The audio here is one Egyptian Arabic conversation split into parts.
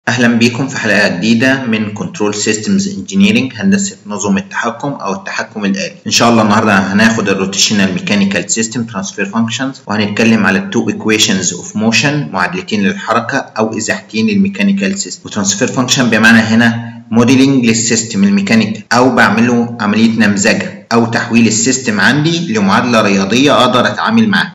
أهلا بيكم في حلقة جديدة من كنترول سيستمز انجينيرنج هندسة نظم التحكم أو التحكم الآلي. إن شاء الله النهاردة هناخد الروتيشنال ميكانيكال سيستم ترانسفير فانكشنز وهنتكلم على التو ايكويشنز اوف موشن معادلتين للحركة أو إزاحتين للميكانيكال سيستم. وترانسفير فانكشن بمعنى هنا موديلنج للسيستم الميكانيكال أو بعمله عملية نمذجة أو تحويل السيستم عندي لمعادلة رياضية أقدر أتعامل معاها.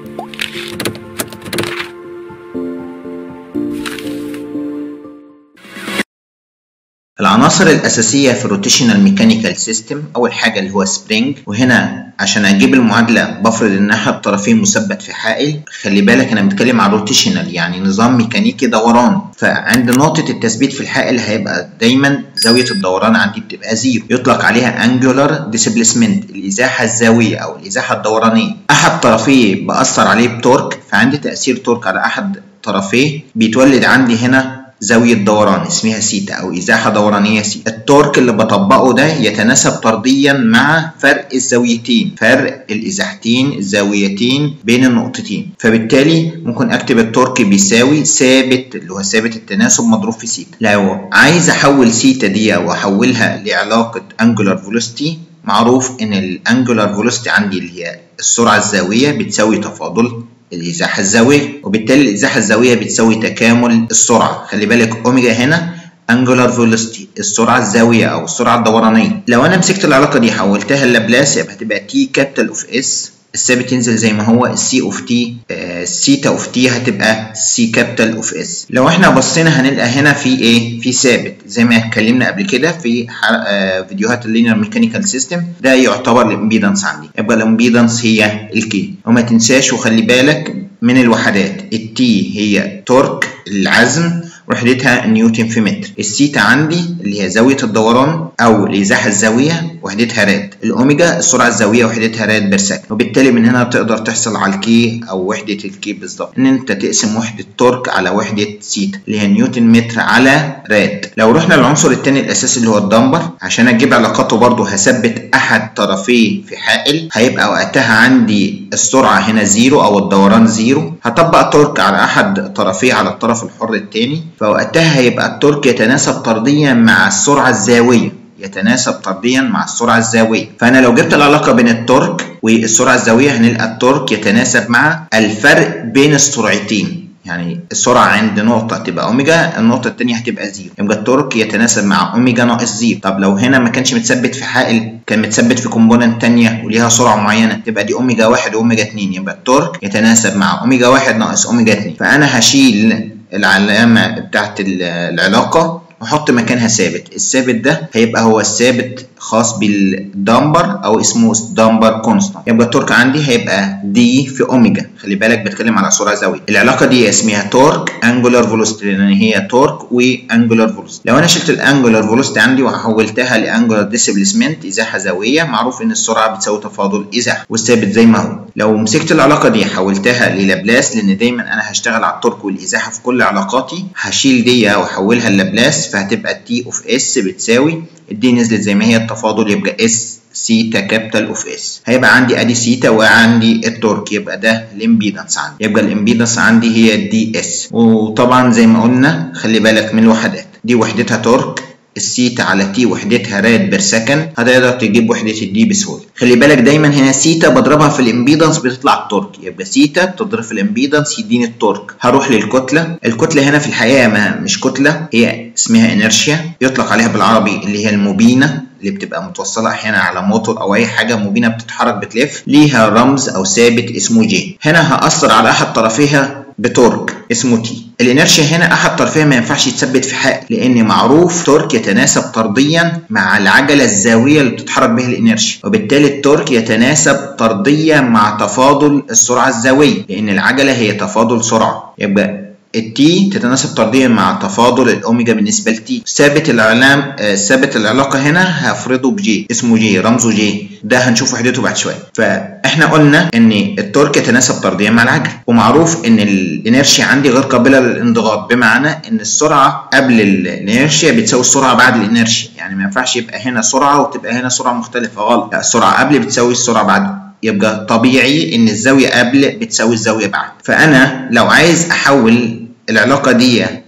العناصر الأساسية في الروتيشنال ميكانيكال سيستم أول حاجة اللي هو سبرينج وهنا عشان أجيب المعادلة بفرض إن أحد الطرفين مثبت في حائل خلي بالك أنا بتكلم عن روتيشنال يعني نظام ميكانيكي دوران فعند نقطة التثبيت في الحائل هيبقى دايما زاوية الدوران عندي بتبقى زيرو يطلق عليها انجولار ديسبليسمنت الإزاحة الزاوية أو الإزاحة الدورانية أحد طرفيه بأثر عليه بتورك فعندي تأثير تورك على أحد طرفيه بيتولد عندي هنا زاوية دوران اسمها سيتا أو إزاحة دورانية سيتا التورك اللي بطبقه ده يتناسب طرديا مع فرق الزاويتين فرق الإزاحتين الزاويتين بين النقطتين فبالتالي ممكن أكتب التورك بيساوي ثابت اللي هو ثابت التناسب مضروب في سيتا لو عايز أحول سيتا دي أو أحولها لعلاقة أنجولار فيلوسيتي معروف إن الأنجولار فيلوسيتي عندي اللي هي السرعة الزاوية بتساوي تفاضل الإزاحة الزاوية وبالتالي الإزاحة الزاوية بتساوي تكامل السرعة خلي بالك أوميجا هنا angular velocity السرعة الزاوية أو السرعة الدورانية لو أنا مسكت العلاقة دي حولتها للابلاس يبقى هتبقى t كابيتال اوف اس الثابت ينزل زي ما هو السي اوف تي السيتا اوف تي هتبقى سي كابيتال اوف اس لو احنا بصينا هنلقى هنا في ايه في ثابت زي ما اتكلمنا قبل كده في آه فيديوهات اللينير ميكانيكال سيستم ده يعتبر الامبيدنس عندي يبقى الامبيدنس هي الكي وما تنساش وخلي بالك من الوحدات التي هي تورك العزم وحدتها نيوتن في متر السيتا عندي اللي هي زاوية الدوران أو الإزاحة الزاوية وحدتها راد الأوميجا السرعة الزاوية وحدتها راد بير سكند وبالتالي من هنا تقدر تحصل على الكي أو وحدة الكي بالظبط إن أنت تقسم وحدة تورك على وحدة سيتا اللي هي نيوتن متر على راد لو رحنا للعنصر الثاني الأساسي اللي هو الدمبر عشان أجيب علاقاته برضه هثبت أحد طرفيه في حائل هيبقى وقتها عندي السرعة هنا زيرو أو الدوران زيرو هطبق تورك على أحد طرفيه على الطرف الحر الثاني فوقتها هيبقى التورك يتناسب طرديا مع السرعة الزاوية يتناسب طرديا مع السرعة الزاوية فأنا لو جبت العلاقة بين التورك والسرعة الزاوية هنلقى التورك يتناسب مع الفرق بين السرعتين يعني السرعة عند نقطة تبقى أوميجا النقطة التانية هتبقى زيرو يبقى التورك يتناسب مع أوميجا ناقص زيرو طب لو هنا ما كانش متثبت في حائل كان متثبت في كومبوننت تانية وليها سرعة معينة تبقى دي أوميجا واحد وأوميجا اتنين يبقى التورك يتناسب مع أوميجا واحد ناقص أوميجا اتنين فأنا هشيل العلامة بتاعت العلاقة وأحط مكانها ثابت الثابت ده هيبقى هو الثابت خاص بالدمبر او اسمه دمبر كونستانت يبقى التورك عندي هيبقى دي في اوميجا خلي بالك بتكلم على سرعه زاويه العلاقه دي اسمها تورك انجولار فيلوسيتي لان هي تورك وانجولار فيلوسيتي لو انا شلت الانجولار فيلوسيتي عندي وحولتها لانجولار ديسبليسمنت ازاحه زاويه معروف ان السرعه بتساوي تفاضل ازاحه والثابت زي ما هو لو مسكت العلاقه دي حولتها للابلاس لان دايما انا هشتغل على التورك والازاحه في كل علاقاتي هشيل دي واحولها للابلاس فهتبقى تي اوف اس بتساوي الدي نزلت زي ما هي التفاضل يبقى اس سيتا كابيتال اوف اس هيبقى عندي ادي سيتا وعندي التورك يبقى ده الامبيدنس عندي يبقى الامبيدنس عندي هي الدي اس وطبعا زي ما قلنا خلي بالك من الوحدات دي وحدتها تورك السيتا على تي وحدتها راد بير سكند هتقدر تجيب وحدة الدي بسهولة خلي بالك دايما هنا سيتا بضربها في الامبيدنس بتطلع التورك يبقى سيتا تضرب في الامبيدنس يديني التورك هروح للكتلة الكتلة هنا في الحقيقة ما مش كتلة هي اسمها انرشيا يطلق عليها بالعربي اللي هي المبينة اللي بتبقى متوصلة أحيانا على موتور أو أي حاجة مبينة بتتحرك بتلف ليها رمز أو ثابت اسمه جي هنا هأثر على أحد طرفيها بتورك اسمه تي الانرشيا هنا احد طرفيها ما ينفعش يتثبت في حائل لان معروف تورك يتناسب طرديا مع العجله الزاويه اللي بتتحرك بها الانرشيا وبالتالي التورك يتناسب طرديا مع تفاضل السرعه الزاويه لان العجله هي تفاضل سرعه يبقى التي تتناسب طرديا مع تفاضل الاوميجا بالنسبه لتي ثابت العلام ثابت العلاقه هنا هفرضه بجي اسمه جي رمزه جي ده هنشوف وحدته بعد شويه فاحنا قلنا ان التورك يتناسب طرديا مع العجل ومعروف ان الانرشيا عندي غير قابله للانضغاط بمعنى ان السرعه قبل الانرشيا بتساوي السرعه بعد الانرشيا يعني ما ينفعش يبقى هنا سرعه وتبقى هنا سرعه مختلفه غلط لا السرعه قبل بتساوي السرعه بعد يبقى طبيعي ان الزاويه قبل بتساوي الزاويه بعد فانا لو عايز احول العلاقه دي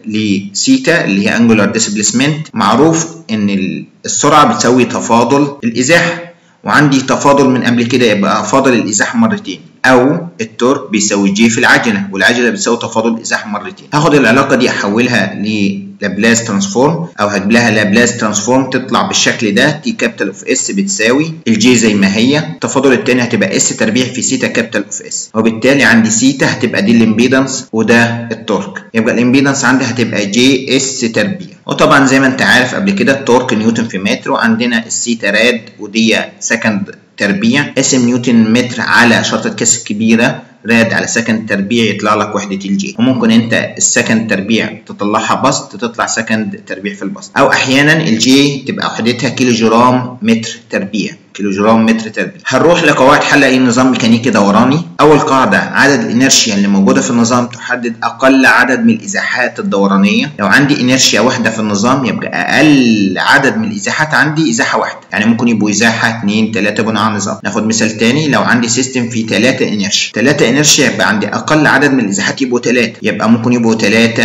لسيتا اللي هي انجولار ديسبليسمنت معروف ان السرعه بتساوي تفاضل الازاحه وعندي تفاضل من قبل كده يبقى فاضل الازاحه مرتين او التورك بيساوي جي في العجله والعجله بتساوي تفاضل الازاحه مرتين هاخد العلاقه دي احولها لابلاس ترانسفورم او هجيب لها لابلاس ترانسفورم تطلع بالشكل ده تي كابيتال اوف اس بتساوي الجي زي ما هي التفاضل الثاني هتبقى اس تربيع في سيتا كابيتال اوف اس وبالتالي عندي سيتا هتبقى دي الامبيدنس وده التورك يبقى الامبيدنس عندي هتبقى جي اس تربيع وطبعا زي ما انت عارف قبل كده التورك نيوتن في متر وعندنا السيتا راد ودي سكند تربيع اسم نيوتن متر على شرطة كاس كبيرة راد على سكند تربيع يطلع لك وحدة الجي وممكن انت السكند تربيع تطلعها بسط تطلع سكند تربيع في البسط او احيانا الجي تبقى وحدتها كيلو جرام متر تربيع كيلو جرام متر تربيع هنروح لقواعد حل اي نظام ميكانيكي دوراني اول قاعده عدد الانرشيا اللي موجوده في النظام تحدد اقل عدد من الازاحات الدورانيه لو عندي انرشيا واحده في النظام يبقى اقل عدد من الازاحات عندي ازاحه واحده يعني ممكن يبقوا ازاحه 2 3 بناء على النظام ناخد مثال تاني لو عندي سيستم فيه 3 انرشيا 3 انرشيا يبقى عندي اقل عدد من الازاحات يبقوا 3 يبقى ممكن يبقوا 3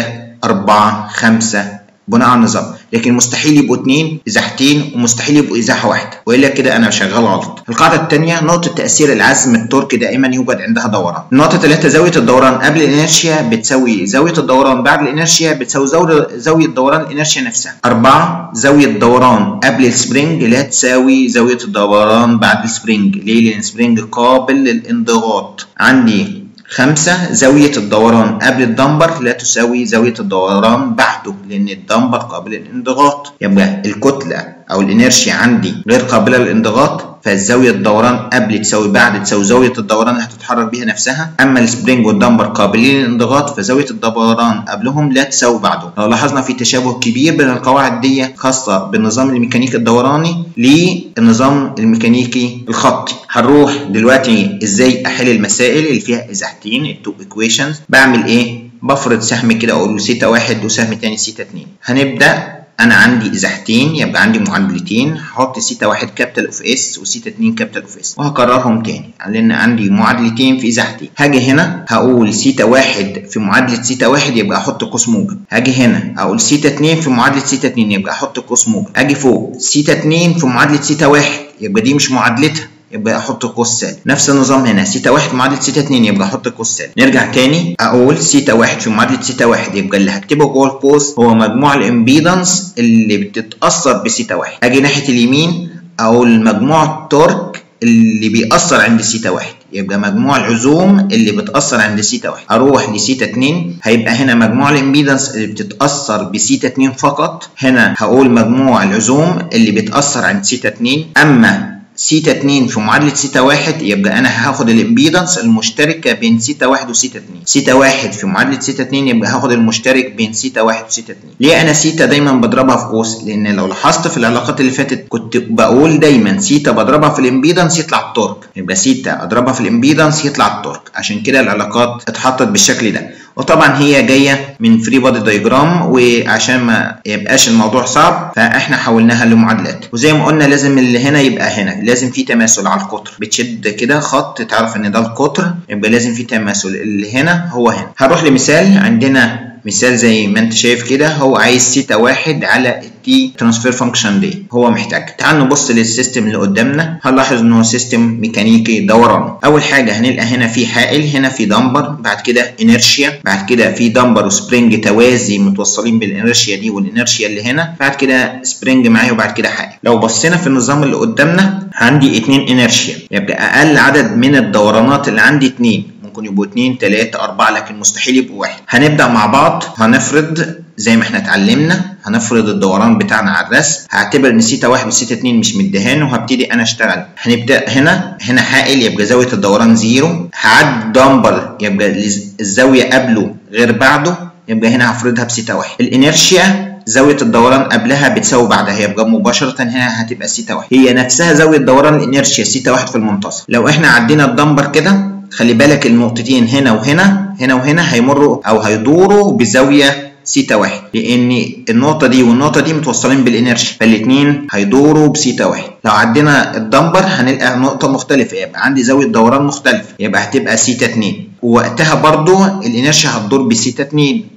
4 5 بناء على النظام لكن مستحيل يبقوا اثنين ازاحتين ومستحيل يبقوا ازاحه واحده والا كده انا شغال غلط القاعده الثانيه نقطه تاثير العزم التركي دائما يوجد عندها دوران النقطه 3 زاويه الدوران قبل الانرشيا بتساوي زاويه الدوران بعد الانرشيا بتساوي زاويه دوران الانرشيا نفسها 4 زاويه دوران قبل السبرينج لا تساوي زاويه الدوران بعد السبرينج ليه لان السبرينج قابل للانضغاط عندي خمسة زاوية الدوران قبل الدمبر لا تساوي زاوية الدوران بعده لأن الدمبر قابل للانضغاط يبقى الكتلة أو الإنرشيا عندي غير قابلة للانضغاط فالزاوية الدوران قبل تساوي بعد تساوي زاوية الدوران اللي هتتحرك بيها نفسها أما السبرينج والدمبر قابلين للانضغاط فزاوية الدوران قبلهم لا تساوي بعدهم لو لاحظنا في تشابه كبير بين القواعد دي خاصة بالنظام الميكانيكي الدوراني للنظام الميكانيكي الخطي هنروح دلوقتي ازاي احل المسائل اللي فيها ازاحتين التو ايكويشنز بعمل ايه بفرض سهم كده اقول له سيتا واحد وسهم تاني سيتا اتنين هنبدأ انا عندي ازاحتين يبقى عندي معادلتين هحط سيتا واحد كابيتال اوف اس وسيتا اتنين كابيتال اوف اس وهكررهم تاني لان عندي معادلتين في ازاحتين هاجي هنا هقول سيتا واحد في معادلة سيتا واحد يبقى احط قوس موجب هاجي هنا اقول سيتا اتنين في معادلة سيتا اتنين يبقى احط قوس موجب اجي فوق سيتا اتنين في معادلة سيتا واحد يبقى دي مش معادلتها يبقى احط قوس سالب نفس النظام هنا سيتا واحد معادله سيتا اتنين يبقى احط قوس سالب نرجع تاني اقول سيتا واحد في معادله سيتا واحد يبقى اللي هكتبه جوه القوس هو مجموع الامبيدنس اللي بتتاثر بسيتا واحد اجي ناحيه اليمين اقول مجموع التورك اللي بيأثر عند سيتا واحد يبقى مجموع العزوم اللي بتأثر عند سيتا واحد أروح لسيتا اتنين هيبقى هنا مجموع الإمبيدنس اللي بتتأثر بسيتا اتنين فقط هنا هقول مجموع العزوم اللي بتأثر عند سيتا اتنين أما سيتا 2 في معادلة سيتا 1 يبقى أنا هاخد الإمبيدنس المشتركة بين سيتا 1 وسيتا 2 سيتا 1 في معادلة سيتا 2 يبقى هاخد المشترك بين سيتا 1 وسيتا 2 ليه أنا سيتا دايما بضربها في قوس لأن لو لاحظت في العلاقات اللي فاتت كنت بقول دايما سيتا بضربها في الإمبيدنس يطلع التورك يبقى سيتا أضربها في الإمبيدنس يطلع التورك عشان كده العلاقات اتحطت بالشكل ده وطبعا هي جايه من فري بودي دايجرام وعشان ما يبقاش الموضوع صعب فاحنا حولناها لمعادلات وزي ما قلنا لازم اللي هنا يبقى هنا لازم في تماثل على القطر بتشد كده خط تعرف ان ده القطر يبقى لازم في تماثل اللي هنا هو هنا هنروح لمثال عندنا مثال زي ما انت شايف كده هو عايز سيتا واحد على التي ترانسفير فانكشن دي هو محتاج تعال نبص للسيستم اللي قدامنا هنلاحظ ان هو سيستم ميكانيكي دوران اول حاجه هنلقى هنا في حائل هنا في دمبر بعد كده انرشيا بعد كده في دمبر وسبرينج توازي متوصلين بالانرشيا دي والانرشيا اللي هنا بعد كده سبرينج معايا وبعد كده حائل لو بصينا في النظام اللي قدامنا عندي اتنين انرشيا يبقى اقل عدد من الدورانات اللي عندي اتنين ممكن يبقوا 2 3 4 لكن مستحيل يبقوا واحد هنبدا مع بعض هنفرض زي ما احنا اتعلمنا هنفرض الدوران بتاعنا على الرسم هعتبر ان سيتا 1 وسيتا 2 مش مديهان وهبتدي انا اشتغل هنبدا هنا هنا حائل يبقى زاويه الدوران زيرو هعد دمبل يبقى الزاويه قبله غير بعده يبقى هنا هفرضها بسيتا 1 الانرشيا زاوية الدوران قبلها بتساوي بعدها يبقى مباشرة هنا هتبقى سيتا 1 هي نفسها زاوية دوران الانرشيا سيتا 1 في المنتصف لو احنا عدينا الدمبر كده خلي بالك النقطتين هنا وهنا هنا وهنا هيمروا او هيدوروا بزاويه سيتا واحد لان النقطه دي والنقطه دي متوصلين بالانرشيا فالاثنين هيدوروا بسيتا واحد لو عدينا الدمبر هنلقى نقطه مختلفه يبقى عندي زاويه دوران مختلفه يبقى هتبقى سيتا 2 ووقتها برضو الانرشيا هتدور بسيتا 2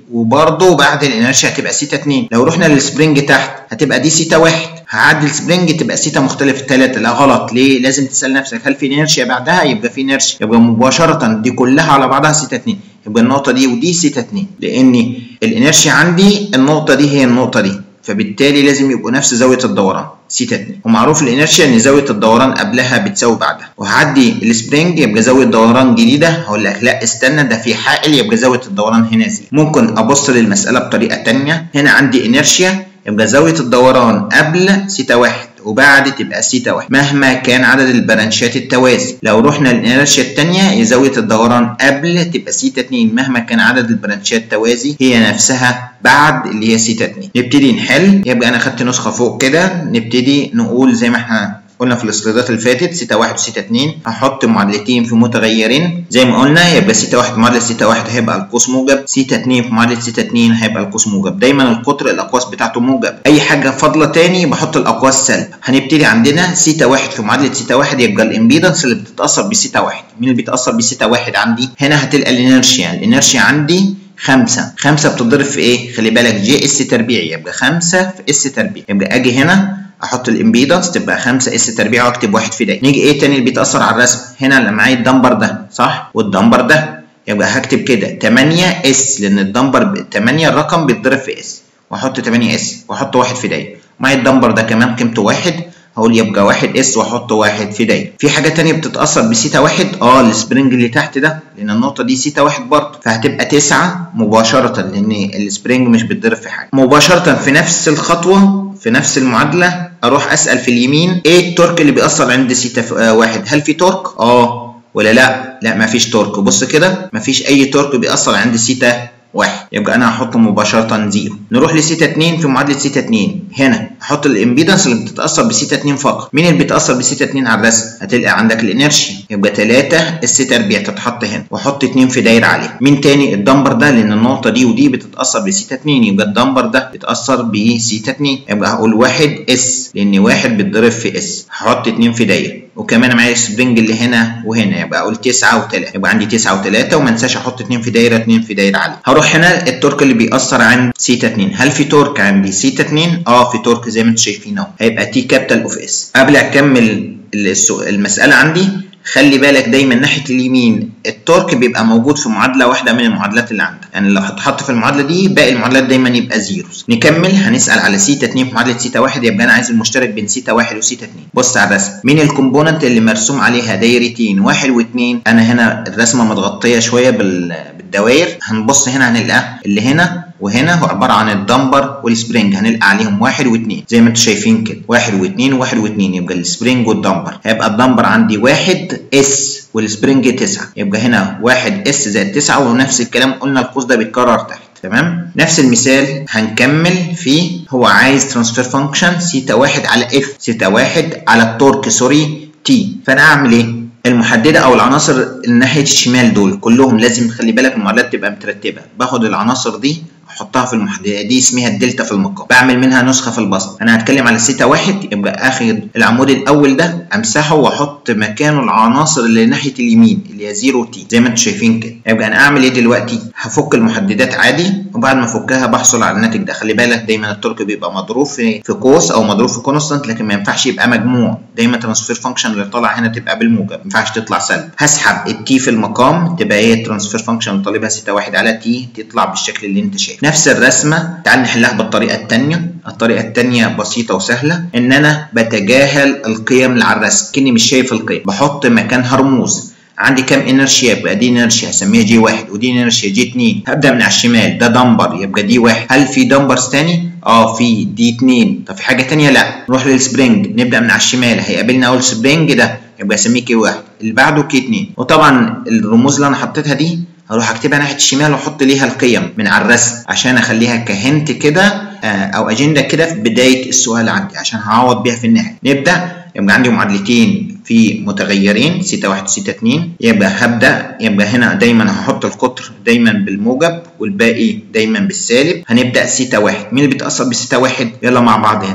وبرضه بعد الانرشيا هتبقى سيتا 2 لو رحنا للسبرينج تحت هتبقى دي سيتا 1 هعدل سبرينج تبقى سيتا مختلف الثلاثه لا غلط ليه لازم تسال نفسك هل في انرشيا بعدها يبقى في انرشيا يبقى مباشره دي كلها على بعضها سيتا 2 يبقى النقطه دي ودي سيتا 2 لان الانرشيا عندي النقطه دي هي النقطه دي فبالتالي لازم يبقوا نفس زاويه الدوران سيتا 2 ومعروف الانرشيا ان زاويه الدوران قبلها بتساوي بعدها وهعدي السبرينج يبقى زاويه دوران جديده هقول لك لا استنى ده في حائل يبقى زاويه الدوران هنا زي ممكن ابص للمساله بطريقه ثانيه هنا عندي انرشيا يبقى زاويه الدوران قبل سيتا 1 وبعد تبقى سيتا 1 مهما كان عدد البرانشات التوازي لو رحنا للانرشيا الثانيه زاويه الدوران قبل تبقى سيتا 2 مهما كان عدد البرانشات التوازي هي نفسها بعد اللي هي سيتا 2 نبتدي نحل يبقى انا خدت نسخه فوق كده نبتدي نقول زي ما احنا قلنا في السلايدات اللي فاتت سيتا 1 وسيتا 2 هحط معادلتين في متغيرين زي ما قلنا يبقى سيتا 1 معادله سيتا 1 هيبقى القوس موجب سيتا 2 في معادله سيتا 2 هيبقى القوس موجب دايما القطر الاقواس بتاعته موجب اي حاجه فاضله تاني بحط الاقواس سلب هنبتدي عندنا سيتا 1 في معادله سيتا 1 يبقى الامبيدنس اللي بتتاثر بسيتا 1 مين اللي بيتاثر بسيتا 1 عندي هنا هتلقى الانرشيا الانرشيا عندي خمسة خمسة بتضرب في ايه؟ خلي بالك جي اس تربيع يبقى خمسة في اس تربيع يبقى اجي هنا احط الامبيدنس تبقى 5 اس تربيع واكتب واحد في دايره نيجي ايه تاني اللي بيتاثر على الرسم هنا اللي معايا الدمبر ده صح والدمبر ده يبقى هكتب كده 8 اس لان الدمبر 8 الرقم بيتضرب في اس واحط 8 اس واحط واحد في دايره معايا الدمبر ده كمان قيمته واحد هقول يبقى واحد اس واحط واحد في دايره في حاجه تانية بتتاثر بسيتا واحد اه السبرينج اللي تحت ده لان النقطه دي سيتا واحد برضه فهتبقى تسعة مباشره لان السبرينج مش بيتضرب في حاجه مباشره في نفس الخطوه في نفس المعادله اروح اسال في اليمين ايه التورك اللي بيأثر عند سيتا واحد هل في تورك اه ولا لا لا مفيش تورك بص كده مفيش اي تورك بيأثر عند سيتا واحد يبقى انا هحطه مباشره زيرو نروح لسيتا 2 في معادله سيتا 2 هنا احط الامبيدنس اللي بتتاثر بسيتا 2 فقط مين اللي بيتاثر بسيتا 2 على الرسم هتلقى عندك الانرشيا يبقى 3 اس تربيع تتحط هنا واحط 2 في دايره عليه مين تاني الدمبر ده لان النقطه دي ودي بتتاثر بسيتا 2 يبقى الدمبر ده بيتاثر بسيتا 2 يبقى هقول 1 اس لان 1 بيتضرب في اس هحط 2 في دايره وكمان معايا سبرينج اللي هنا وهنا يبقى اقول 9 و3 يبقى عندي 9 و3 وما انساش احط 2 في دايره 2 في دايره عليه هروح هنا التورك اللي بيأثر عند سيتا 2 هل في تورك عندي سيتا 2 اه في تورك زي ما انتم شايفين اهو هيبقى تي كابيتال اوف اس قبل اكمل المساله عندي خلي بالك دايما ناحيه اليمين التورك بيبقى موجود في معادله واحده من المعادلات اللي عندك يعني لو هتحط في المعادله دي باقي المعادلات دايما يبقى زيروز نكمل هنسال على سيتا 2 في معادله سيتا 1 يبقى انا عايز المشترك بين سيتا 1 وسيتا 2 بص على الرسم مين الكومبوننت اللي مرسوم عليها دايرتين واحد واثنين انا هنا الرسمه متغطيه شويه بالدوائر هنبص هنا هنلقى اللي هنا وهنا هو عباره عن الدمبر والسبرينج هنلقى عليهم واحد واثنين زي ما انتم شايفين كده واحد واثنين وواحد واثنين يبقى السبرينج والدمبر هيبقى الدمبر عندي واحد اس والسبرينج تسعة يبقى هنا واحد اس زائد تسعة ونفس الكلام قلنا القوس ده بيتكرر تحت تمام نفس المثال هنكمل في هو عايز ترانسفير فانكشن سيتا واحد على اف سيتا واحد على التورك سوري تي فانا اعمل ايه المحدده او العناصر ناحيه الشمال دول كلهم لازم تخلي بالك المعادلات تبقى مترتبه باخد العناصر دي احطها في المحدده دي اسمها الدلتا في المقام بعمل منها نسخه في البسط انا هتكلم على سيتا واحد يبقى اخد العمود الاول ده امسحه واحط مكانه العناصر اللي ناحيه اليمين اللي هي 0 تي زي ما انتم شايفين كده يبقى انا اعمل ايه دلوقتي هفك المحددات عادي وبعد ما افكها بحصل على الناتج ده خلي بالك دايما الترك بيبقى مضروب في في قوس او مضروب في كونستانت لكن ما ينفعش يبقى مجموع دايما ترانسفير فانكشن اللي طالع هنا تبقى بالموجب ما ينفعش تطلع سلب هسحب التي في المقام تبقى هي الترانسفير فانكشن اللي طالبها سيتا واحد على تي تطلع بالشكل اللي انت شايفه نفس الرسمه تعال نحلها بالطريقه الثانيه الطريقه الثانيه بسيطه وسهله ان انا بتجاهل القيم اللي على الرسم كني مش شايف القيم بحط مكانها رموز عندي كام انرشيا يبقى دي انرشيا هسميها جي واحد ودي انرشيا جي اتنين هبدا من على الشمال ده دمبر يبقى دي واحد هل في دمبرز تاني؟ اه في دي اتنين طب في حاجه تانيه لا نروح للسبرينج نبدا من على الشمال هيقابلنا اول سبرينج ده يبقى اسميه كي واحد اللي بعده كي اتنين وطبعا الرموز اللي انا حطيتها دي هروح اكتبها ناحيه الشمال واحط ليها القيم من على الرسم عشان اخليها كهنت كده او اجنده كده في بدايه السؤال عندي عشان هعوض بيها في النهايه نبدا يبقى عندي معادلتين في متغيرين سيتا واحد وسيتا اتنين يبقى هبدا يبقى هنا دايما هحط القطر دايما بالموجب والباقي دايما بالسالب هنبدا سيتا واحد مين اللي بيتاثر بسيتا واحد يلا مع بعض هنا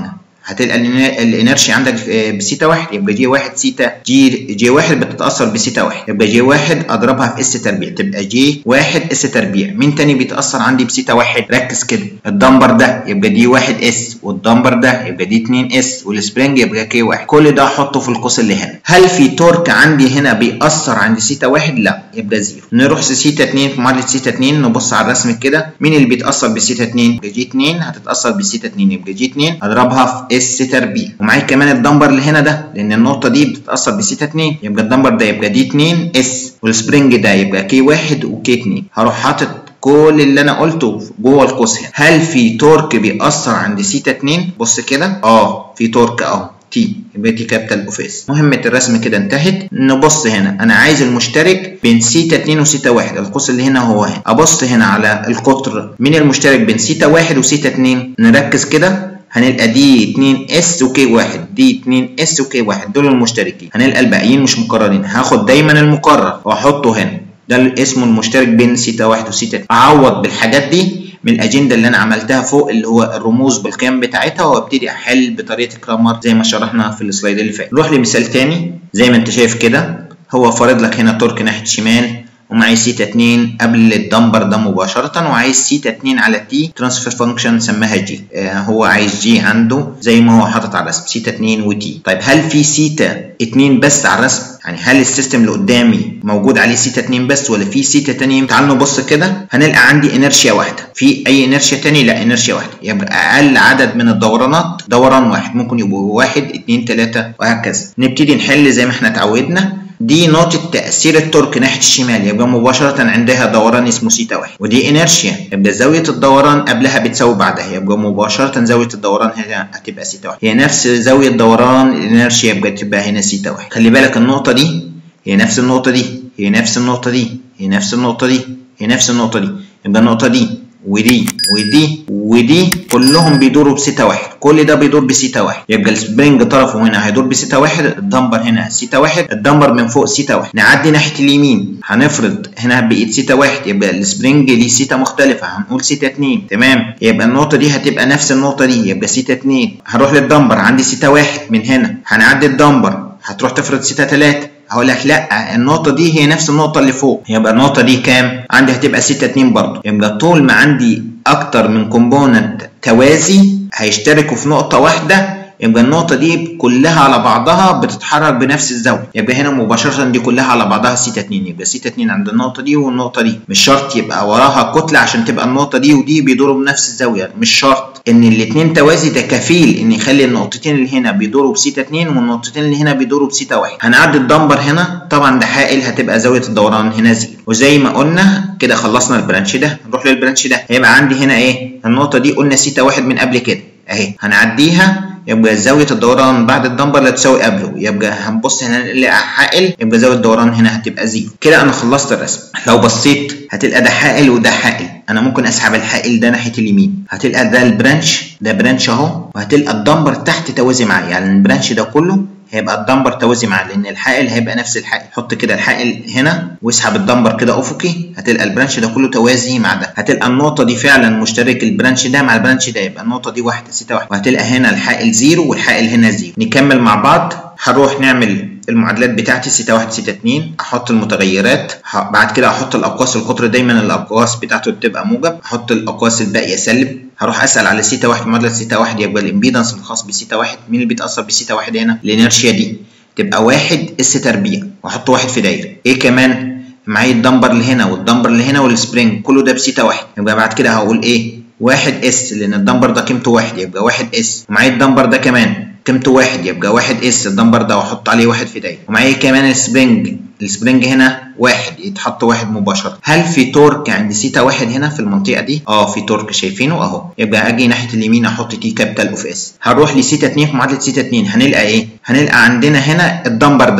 هتلقى الانرشيا عندك بسيتا واحد يبقى جي واحد سيتا جي جي واحد بتتاثر بسيتا واحد يبقى جي واحد اضربها في اس تربيع تبقى جي واحد اس تربيع مين تاني بيتاثر عندي بسيتا واحد ركز كده الدمبر ده يبقى دي واحد اس والدمبر ده يبقى دي 2 اس والسبرينج يبقى كي واحد كل ده احطه في القوس اللي هنا هل في تورك عندي هنا بيأثر عند سيتا واحد لا يبقى زيرو نروح سيتا 2 في معادله سيتا 2 نبص على الرسم كده مين اللي بيتاثر بسيتا 2 يبقى جي 2 هتتاثر بسيتا 2 يبقى جي 2 اضربها في اس تربيع ومعايا كمان الدمبر اللي هنا ده لان النقطه دي بتتاثر بسيتا 2 يبقى الدمبر ده يبقى دي 2 اس والسبرينج ده يبقى كي 1 وكي 2 هروح حاطط كل اللي انا قلته جوه القوس هنا هل في تورك بيأثر عند سيتا 2 بص كده اه في تورك اهو تي يبقى تي كابيتال اوف اس مهمه الرسم كده انتهت نبص هنا انا عايز المشترك بين سيتا 2 وسيتا 1 القوس اللي هنا هو هنا ابص هنا على القطر مين المشترك بين سيتا 1 وسيتا 2 نركز كده هنلقى دي 2 اس وكي 1 دي 2 اس وكي 1 دول المشتركين هنلقى الباقيين مش مكررين هاخد دايما المكرر واحطه هنا ده اسمه المشترك بين سيتا 1 وسيتا 2 اعوض بالحاجات دي من الاجنده اللي انا عملتها فوق اللي هو الرموز بالقيم بتاعتها وابتدي احل بطريقه كرامر زي ما شرحنا في السلايد اللي فات نروح لمثال تاني زي ما انت شايف كده هو فارض لك هنا تورك ناحيه شمال ومعايز سيتا 2 قبل الدمبر ده مباشرة وعايز سيتا 2 على تي ترانسفير فانكشن سماها جي آه هو عايز جي عنده زي ما هو حاطط على الرسم سيتا 2 وتي طيب هل في سيتا 2 بس على الرسم يعني هل السيستم اللي قدامي موجود عليه سيتا 2 بس ولا في سيتا تانية تعال نبص كده هنلقى عندي انرشيا واحده في اي انرشيا تاني لا انرشيا واحده يبقى اقل عدد من الدورانات دوران واحد ممكن يبقوا واحد اتنين تلاته وهكذا نبتدي نحل زي ما احنا اتعودنا دي نقطة تأثير التورك ناحية الشمال يبقى مباشرة عندها دوران اسمه سيتا واحد ودي انرشيا يبقى زاوية الدوران قبلها بتساوي بعدها يبقى مباشرة زاوية الدوران هنا هتبقى سيتا واحد هي نفس زاوية دوران الانرشيا يبقى تبقى هنا سيتا واحد خلي بالك النقطة دي هي نفس النقطة دي هي نفس النقطة دي هي نفس النقطة دي هي نفس النقطة دي يبقى النقطة دي ودي ودي ودي كلهم بيدوروا بسيتا واحد كل ده بيدور بسيتا واحد يبقى السبرينج طرفه هنا هيدور بسيتا واحد الدمبر هنا سيتا واحد الدمبر من فوق سيتا واحد نعدي ناحيه اليمين هنفرض هنا بقيت سيتا واحد يبقى السبرينج ليه سيتا مختلفه هنقول سيتا اتنين تمام يبقى النقطه دي هتبقى نفس النقطه دي يبقى سيتا اتنين هروح للدمبر عندي سيتا واحد من هنا هنعدي الدمبر هتروح تفرض سيتا تلاته هقول لك لا النقطه دي هي نفس النقطه اللي فوق يبقى النقطه دي كام عندي هتبقى 6 2 برضه يبقى طول ما عندي اكتر من كومبوننت توازي هيشتركوا في نقطه واحده يبقى النقطة دي كلها على بعضها بتتحرك بنفس الزاوية يبقى هنا مباشرة دي كلها على بعضها سيتا 2 يبقى سيتا 2 عند النقطة دي والنقطة دي مش شرط يبقى وراها كتلة عشان تبقى النقطة دي ودي بيدوروا بنفس الزاوية مش شرط ان الاتنين توازي ده كفيل ان يخلي النقطتين اللي هنا بيدوروا بسيتا 2 والنقطتين اللي هنا بيدوروا بسيتا 1 هنعدي الدمبر هنا طبعا ده حائل هتبقى زاوية الدوران هنا زيرو وزي ما قلنا كده خلصنا البرانش ده نروح للبرانش ده هيبقى عندي هنا ايه النقطة دي قلنا سيتا 1 من قبل كده اهي هنعديها يبقى زاوية الدوران بعد الدمبر لا تساوي قبله يبقى هنبص هنا نلاقي حائل يبقى زاوية الدوران هنا هتبقى زيرو كده انا خلصت الرسم لو بصيت هتلقى ده حائل وده حائل انا ممكن اسحب الحائل ده ناحية اليمين هتلقى ده البرانش ده برانش اهو وهتلقى الدمبر تحت توازي معاه يعني البرانش ده كله هيبقى الدمبر توازي معاه لان الحائل هيبقى نفس الحائل حط كده الحائل هنا واسحب الدمبر كده افقي هتلقى البرانش ده كله توازي مع ده هتلقى النقطه دي فعلا مشترك البرانش ده مع البرانش ده يبقى النقطه دي واحده ستة واحد وهتلقى هنا الحائل زيرو والحائل هنا زيرو نكمل مع بعض هنروح نعمل المعادلات بتاعتي سيتا 1 سيتا 2 احط المتغيرات بعد كده احط الاقواس القطر دايما الاقواس بتاعته بتبقى موجب احط الاقواس الباقيه سالب هروح اسال على سيتا 1 معادله سيتا 1 يبقى الامبيدنس الخاص بسيتا 1 مين اللي بيتاثر بسيتا 1 هنا الانرشيا دي تبقى 1 اس تربيع واحط واحد في دايره ايه كمان معايا الدمبر اللي هنا والدمبر اللي هنا والسبرينج كله ده بسيتا 1 يبقى بعد كده هقول ايه 1 اس لان الدمبر ده قيمته 1 يبقى 1 اس ومعايا الدمبر ده كمان قيمته واحد يبقى واحد اس الدمبر ده واحط عليه واحد في دايره ومعايا كمان السبرينج السبرينج هنا واحد يتحط واحد مباشرة هل في تورك عند سيتا واحد هنا في المنطقة دي؟ اه في تورك شايفينه اهو يبقى اجي ناحية اليمين احط تي كابيتال اوف اس هنروح لسيتا 2 في معادلة سيتا 2 هنلقى ايه؟ هنلقى عندنا هنا الدمبر ده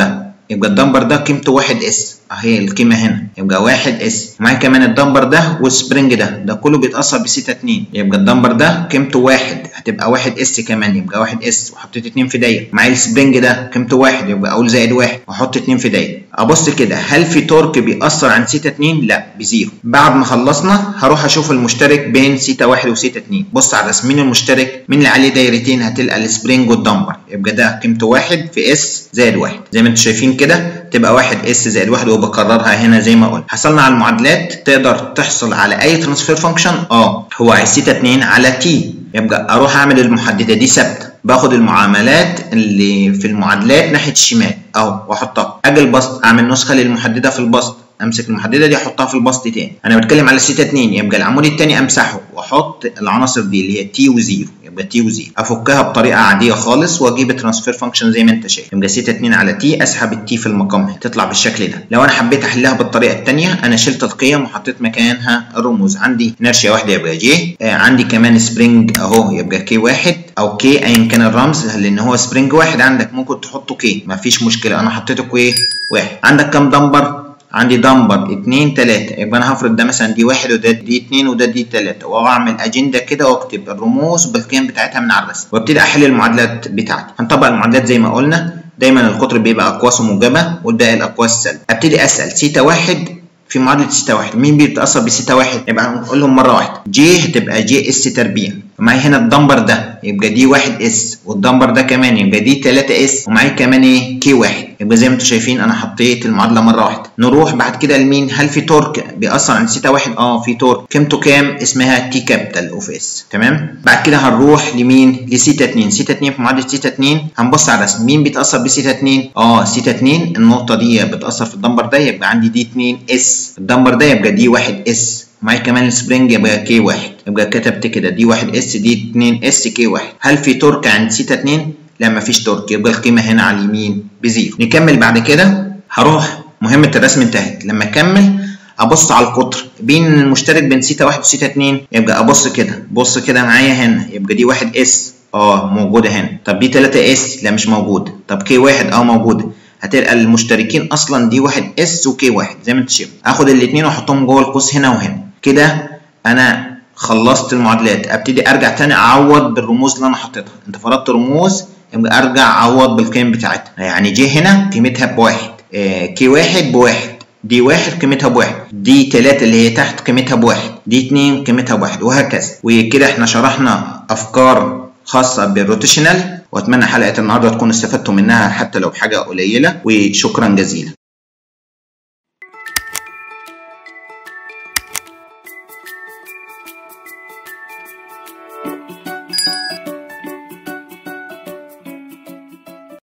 يبقى الدمبر ده قيمته واحد اس اهي القيمه هنا يبقى واحد اس معايا كمان الدمبر ده والسبرينج ده ده كله بيتاثر بسيتا 2 يبقى الدمبر ده قيمته واحد هتبقى واحد اس كمان يبقى واحد اس وحطيت اتنين في دايره معايا السبرينج ده قيمته واحد يبقى اقول زائد واحد واحط اتنين في دايره ابص كده هل في تورك بيأثر عن سيتا 2 لا بزيرو بعد ما خلصنا هروح اشوف المشترك بين سيتا 1 وسيتا 2 بص على الرسم مين المشترك مين اللي عليه دايرتين هتلقى السبرينج والدمبر يبقى ده قيمته واحد في اس زائد واحد زي ما انتم شايفين كده تبقى واحد اس زائد واحد وبكررها هنا زي ما قلت حصلنا على المعادلات تقدر تحصل على اي ترانسفير فانكشن اه هو عايز سيتا 2 على تي يبقى اروح اعمل المحدده دي ثابته باخد المعاملات اللي في المعادلات ناحيه الشمال اهو واحطها اجي البسط اعمل نسخه للمحدده في البسط امسك المحدده دي احطها في البسط تاني انا بتكلم على سيتا 2 يبقى العمود التاني امسحه واحط العناصر دي اللي هي تي وزيرو يبقى تي وزيرو افكها بطريقه عاديه خالص واجيب الترانسفير فانكشن زي ما انت شايف يبقى سيتا 2 على تي اسحب التي في المقام تطلع بالشكل ده لو انا حبيت احلها بالطريقه الثانيه انا شلت القيم وحطيت مكانها الرموز عندي انرشيا واحده يبقى جي آه عندي كمان سبرينج اهو يبقى كي واحد او كي ايا كان الرمز لان هو سبرينج واحد عندك ممكن تحطه كي مفيش مشكله انا حطيته كي واحد عندك كام دمبر عندي دمبر 2 3 يبقى انا هفرض ده مثلا دي واحد وده دي 2 وده دي 3 واعمل اجنده كده واكتب الرموز بالقيم بتاعتها من على الرسم وابتدي احل المعادلات بتاعتي هنطبق المعادلات زي ما قلنا دايما القطر بيبقى اقواسه موجبه والباقي الاقواس سالبه ابتدي اسال سيتا واحد في معادله سيتا واحد مين بيتاثر بسيتا واحد يبقى هنقولهم مره واحده جي هتبقى جي اس تربيع ومعايا هنا الدمبر ده يبقى دي واحد اس والدمبر ده كمان يبقى دي 3 اس ومعايا كمان ايه كي واحد يبقى زي ما انتم شايفين انا حطيت المعادله مره واحده نروح بعد كده لمين هل في تورك بيأثر عن سيتا واحد اه في تورك قيمته كام اسمها تي كابيتال اوف اس تمام بعد كده هنروح لمين لسيتا 2 سيتا 2 في معادله سيتا 2 هنبص على الرسم مين بيتاثر بسيتا 2 اه سيتا 2 النقطه دي بتاثر في الدمبر ده يبقى عندي دي 2 اس الدمبر ده يبقى دي 1 اس معايا كمان السبرينج يبقى كي واحد يبقى كتبت كده دي 1 اس دي 2 اس كي واحد هل في تورك عند سيتا 2 لا مفيش تورك يبقى القيمه هنا على اليمين بزيرو نكمل بعد كده هروح مهمه الرسم انتهت لما اكمل ابص على القطر بين المشترك بين سيتا 1 وسيتا 2 يبقى ابص كده بص كده معايا هنا يبقى دي 1 اس اه موجوده هنا طب دي 3 اس لا مش موجوده طب كي 1 اه موجوده هتلقى المشتركين اصلا دي 1 اس وكي 1 زي ما انت شايف اخد الاثنين واحطهم جوه القوس هنا وهنا كده انا خلصت المعادلات ابتدي ارجع تاني اعوض بالرموز اللي انا حطيتها انت فرضت رموز يبقى ارجع اعوض بالقيم بتاعتها يعني جي هنا قيمتها بواحد آه كي واحد بواحد دي واحد قيمتها بواحد دي تلاتة اللي هي تحت قيمتها بواحد دي اتنين قيمتها بواحد وهكذا وكده احنا شرحنا افكار خاصة بالروتيشنال واتمنى حلقة النهاردة تكونوا استفدتوا منها حتى لو بحاجة قليلة وشكرا جزيلا